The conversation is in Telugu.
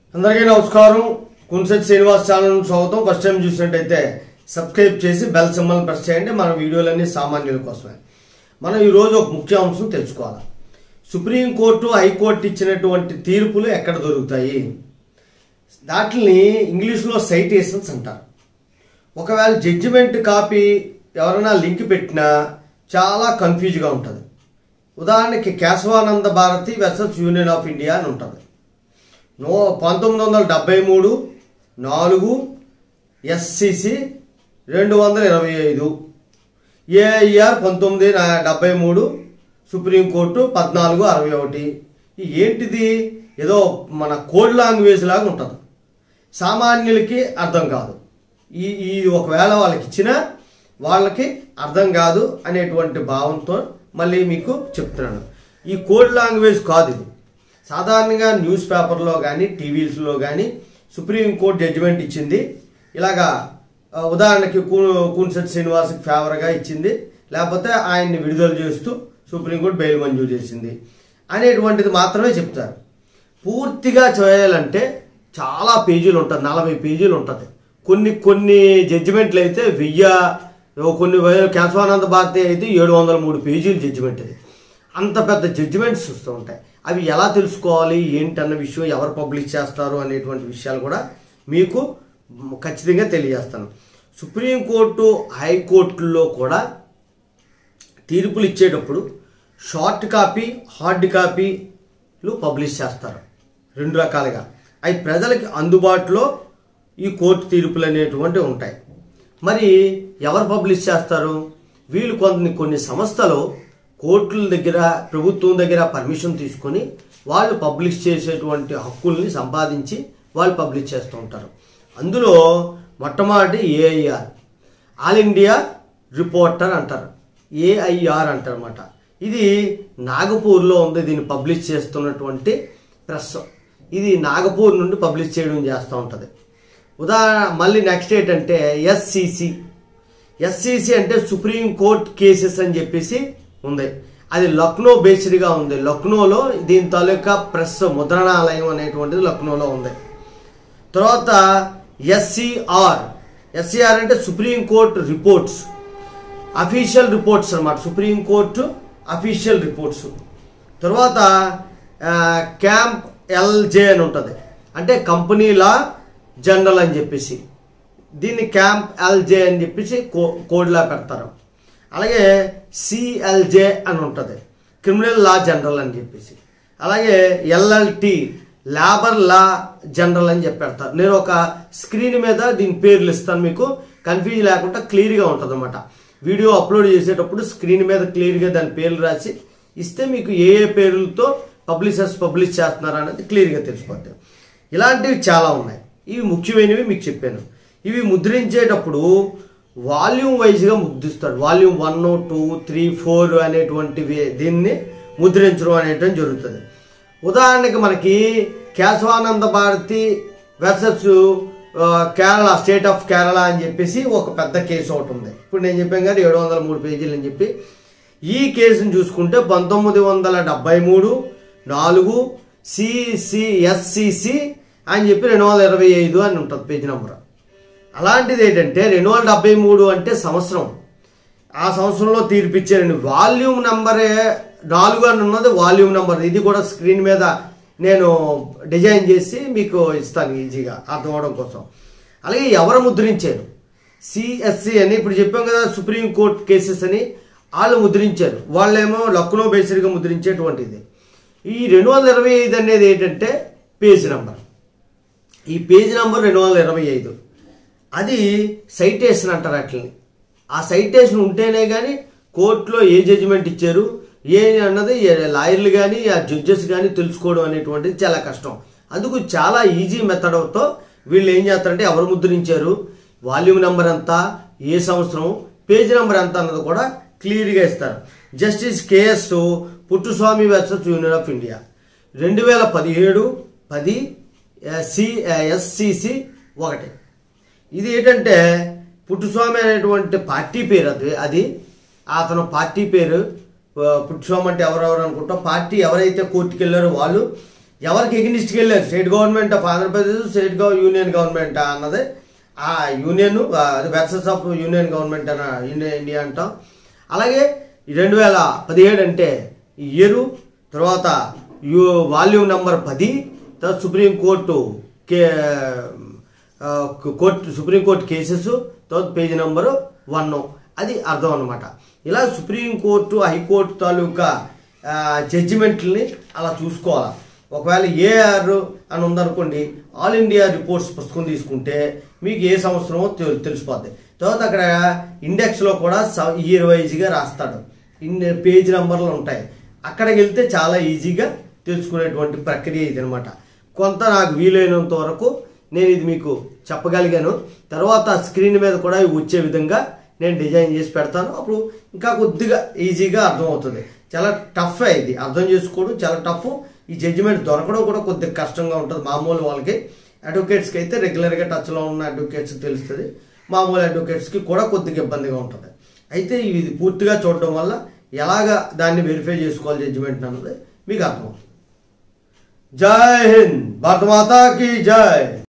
అందరికీ నమస్కారం కున్సెట్ శ్రీనివాస్ ఛానల్ స్వాగతం ఫస్ట్ టైం చూసినట్టయితే సబ్స్క్రైబ్ చేసి బెల్ సింబల్ ప్రెస్ చేయండి మన వీడియోలన్నీ సామాన్యుల కోసమే మనం ఈరోజు ఒక ముఖ్య అంశం తెలుసుకోవాలి సుప్రీంకోర్టు హైకోర్టు ఇచ్చినటువంటి తీర్పులు ఎక్కడ దొరుకుతాయి వాటిని ఇంగ్లీష్లో సైటేషన్స్ అంటారు ఒకవేళ జడ్జిమెంట్ కాపీ ఎవరైనా లింక్ పెట్టినా చాలా కన్ఫ్యూజ్గా ఉంటుంది ఉదాహరణకి Kesavananda Bharati versus union of India అని ఉంటుంది నో పంతొమ్మిది వందల డెబ్బై మూడు నాలుగు ఎస్సిసి రెండు వందల ఇరవై ఐదు ఏఐఆర్ పంతొమ్మిది నా- డెబ్బై మూడు సుప్రీంకోర్టు పద్నాలుగు అరవై ఒకటి ఈ ఏంటిది ఏదో మన కోడ్ లాంగ్వేజ్ లాగా ఉంటుంది సామాన్యులకి అర్థం కాదు ఈ ఈ ఒకవేళ వాళ్ళకి ఇచ్చినా వాళ్ళకి అర్థం కాదు అనేటువంటి భావంతో మళ్ళీ మీకు చెప్తున్నాను ఈ కోడ్ లాంగ్వేజ్ కాదు ఇది సాధారణంగా న్యూస్ పేపర్లో కానీ టీవీస్లో కానీ సుప్రీంకోర్టు జడ్జిమెంట్ ఇచ్చింది ఇలాగా ఆ, ఉదాహరణకి కూ- కూన్సెట్ శ్రీనివాస్కి ఫేవర్గా ఇచ్చింది లేకపోతే ఆయన్ని విడుదల చేస్తూ సుప్రీంకోర్టు బెయిల్ మంజూరు చేసింది అనేటువంటిది మాత్రమే చెప్తారు పూర్తిగా చేయాలంటే చాలా పేజీలు ఉంటుంది నలభై పేజీలు ఉంటుంది కొన్ని కొన్ని జడ్జిమెంట్లు అయితే వెయ్యి కొన్ని వేల కేశవానంద భారతి అయితే ఏడు వందల మూడు పేజీలు జడ్జిమెంట్ అది అంత పెద్ద జడ్జిమెంట్స్ వస్తూ ఉంటాయి అవి ఎలా తెలుసుకోవాలి ఏంటన్న విషయం ఎవరు పబ్లిష్ చేస్తారు అనేటువంటి విషయాలు కూడా మీకు ఖచ్చితంగా తెలియజేస్తాను సుప్రీంకోర్టు హైకోర్టుల్లో కూడా తీర్పులు ఇచ్చేటప్పుడు షార్ట్ కాపీ హార్డ్ కాపీలు పబ్లిష్ చేస్తారు రెండు రకాలుగా అవి ప్రజలకి అందుబాటులో ఈ కోర్టు తీర్పులు అనేటువంటివి ఉంటాయి మరి ఎవరు పబ్లిష్ చేస్తారు వీళ్ళు కొన్ని కొన్ని సంస్థలు కోర్టుల దగ్గర ప్రభుత్వం దగ్గర పర్మిషన్ తీసుకొని వాళ్ళు పబ్లిష్ చేసేటువంటి హక్కుల్ని సంపాదించి వాళ్ళు పబ్లిష్ చేస్తూ ఉంటారు అందులో మొట్టమొదటి ఏఐఆర్ ఆల్ ఇండియా రిపోర్టర్ అంటారు ఏఐఆర్ అంటారు అనమాట ఇది నాగపూర్లో ఉంది దీన్ని పబ్లిష్ చేస్తున్నటువంటి ప్రెస్ ఇది నాగపూర్ నుండి పబ్లిష్ చేయడం చేస్తూ ఉంటుంది ఉదాహరణ మళ్ళీ నెక్స్ట్ ఏంటంటే ఎస్సిసి ఎస్సిసి అంటే సుప్రీం కోర్ట్ కేసెస్ అని చెప్పేసి ఉంది అది లక్నో బేస్డ్గా ఉంది లక్నోలో దీని తాలూకా ప్రెస్ ముద్రణాలయం అనేటువంటిది లక్నోలో ఉంది తర్వాత ఎస్సిఆర్ ఎస్సిఆర్ అంటే supreme court reports official reports అన్నమాట సుప్రీం కోర్టు అఫీషియల్ రిపోర్ట్స్ తర్వాత ఆ, క్యాంప్ ఎల్జే అని ఉంటుంది అంటే కంపెనీ లా జనరల్ అని చెప్పేసి దీన్ని క్యాంప్ ఎల్జే అని చెప్పేసి కో కోడ్లా పెడతారు అలాగే సిఎల్జే అని ఉంటుంది క్రిమినల్ లా జనరల్ అని చెప్పేసి అలాగే ఎల్ఎల్టి లేబర్ లా జనరల్ అని చెప్పి పెడతారు నేను ఒక స్క్రీన్ మీద దీని పేర్లు ఇస్తాను మీకు కన్ఫ్యూజ్ లేకుండా క్లియర్గా ఉంటుంది అనమాట వీడియో అప్లోడ్ చేసేటప్పుడు స్క్రీన్ మీద క్లియర్గా దాని పేర్లు రాసి ఇస్తే మీకు ఏ ఏ పేర్లతో పబ్లిషర్స్ పబ్లిష్ చేస్తున్నారు అనేది క్లియర్గా తెలిసిపోతుంది ఇలాంటివి చాలా ఉన్నాయి ఇవి ముఖ్యమైనవి మీకు చెప్పాను ఇవి ముద్రించేటప్పుడు వాల్యూమ్ వైజ్గా ముద్రిస్తాడు volume one two three four అనేటువంటివి దీన్ని ముద్రించడం అనేటువంటి జరుగుతుంది ఉదాహరణకి మనకి కేశవానంద భారతి వర్సెస్ ఆ, కేరళ స్టేట్ ఆఫ్ కేరళ అని చెప్పేసి ఒక పెద్ద కేసు ఒకటి ఉంది ఇప్పుడు నేను చెప్పాను కదా ఏడు వందల మూడు పేజీలు అని చెప్పి ఈ కేసును చూసుకుంటే పంతొమ్మిది వందల డెబ్బై మూడు నాలుగు సిసిఎస్సిసి అని చెప్పి రెండు వందల ఇరవై ఐదు అని ఉంటుంది పేజీ నెంబర్ అలాంటిది ఏంటంటే రెండు వందల డెబ్బై మూడు అంటే సంవత్సరం ఆ సంవత్సరంలో తీర్పిచ్చారండి వాల్యూమ్ నెంబరే నాలుగు అని ఉన్నది వాల్యూమ్ నెంబర్ ఇది కూడా స్క్రీన్ మీద నేను డిజైన్ చేసి మీకు ఇస్తాను ఈజీగా అర్థం అవడం కోసం అలాగే ఎవరు ముద్రించారు సిఎస్సి అని ఇప్పుడు చెప్పాం కదా సుప్రీం కోర్ట్ కేసెస్ అని వాళ్ళు ముద్రించారు వాళ్ళేమో లక్నో బేసిడ్గా ముద్రించేటువంటిది ఈ రెండు వందల ఇరవై ఐదు అనేది ఏంటంటే పేజ్ నెంబర్ ఈ పేజ్ నెంబర్ రెండు వందల ఇరవై ఐదు అది సైటేషన్ అంటారు అట్లని ఆ సైటేషన్ ఉంటేనే కానీ కోర్టులో ఏ జడ్జిమెంట్ ఇచ్చారు ఏ అన్నది లాయర్లు కానీ ఆ జడ్జెస్ కానీ తెలుసుకోవడం అనేటువంటిది చాలా కష్టం అందుకు చాలా ఈజీ మెథడ్తో వీళ్ళు ఏం చేస్తారంటే ఎవరు ముద్రించారు వాల్యూమ్ నెంబర్ ఎంత ఏ సంవత్సరం పేజ్ నెంబర్ ఎంత అన్నది కూడా క్లియర్గా ఇస్తారు justice KS Puttaswamy versus union of India రెండు వేల పదిహేడు పది సి ఎస్సిసి ఒకటి ఇది ఏంటంటే పుట్టుస్వామి అనేటువంటి పార్టీ పేరు అది అది అతను పార్టీ పేరు ఆ, పుట్టుస్వామి అంటే ఎవరెవరు అనుకుంటాం పార్టీ ఎవరైతే కోర్టుకు వెళ్ళారో వాళ్ళు ఎవరికి ఎగ్నిస్ట్కి వెళ్ళారు state government of Andhra Pradesh state gov union government అన్నది ఆ union versus of union government అన్న ఇండియా ఇండియా అంటాం అలాగే రెండు వేల పదిహేడు అంటే ఇయరు తర్వాత యూ వాల్యూమ్ నెంబర్ పది తర్వాత సుప్రీంకోర్టు కే ఆ, కోర్టు సుప్రీంకోర్టు కేసెస్ తర్వాత పేజీ నెంబరు వన్ అది అర్థం అనమాట ఇలా సుప్రీంకోర్టు హైకోర్టు తాలూకా ఆ, జడ్జిమెంట్లని అలా చూసుకోవాలి ఒకవేళ ఏఆర్ అని ఉందనుకోండి ఆల్ ఇండియా రిపోర్ట్స్ పుస్తకం తీసుకుంటే మీకు ఏ సంవత్సరమో తె- తెలిసిపోద్ది తర్వాత అక్కడ ఇండెక్స్లో కూడా స- ఇయర్ వైజ్గా రాస్తాడు ఇన్ పేజ్ నెంబర్లు ఉంటాయి అక్కడికి వెళ్తే చాలా ఈజీగా తెలుసుకునేటువంటి ప్రక్రియ ఇది అనమాట కొంత నాకు వీలైనంత వరకు నేను ఇది మీకు చెప్పగలిగాను తర్వాత స్క్రీన్ మీద కూడా ఇవి వచ్చే విధంగా నేను డిజైన్ చేసి పెడతాను అప్పుడు ఇంకా కొద్దిగా ఈజీగా అర్థమవుతుంది చాలా టఫ్ ఇది అర్థం చేసుకోవడం చాలా టఫ్ ఈ జడ్జిమెంట్ దొరకడం కూడా కొద్దిగా కష్టంగా ఉంటుంది మామూలు వాళ్ళకి అడ్వకేట్స్కి అయితే రెగ్యులర్గా టచ్లో ఉన్న అడ్వకేట్స్ తెలుస్తుంది మామూలు అడ్వకేట్స్కి కూడా కొద్దిగా ఇబ్బందిగా ఉంటుంది అయితే ఇది పూర్తిగా చూడడం వల్ల ఎలాగ దాన్ని వెరిఫై చేసుకోవాలి జడ్జిమెంట్ అన్నది మీకు అర్థమవుతుంది జై హింద్ భారత మాతా కీ జై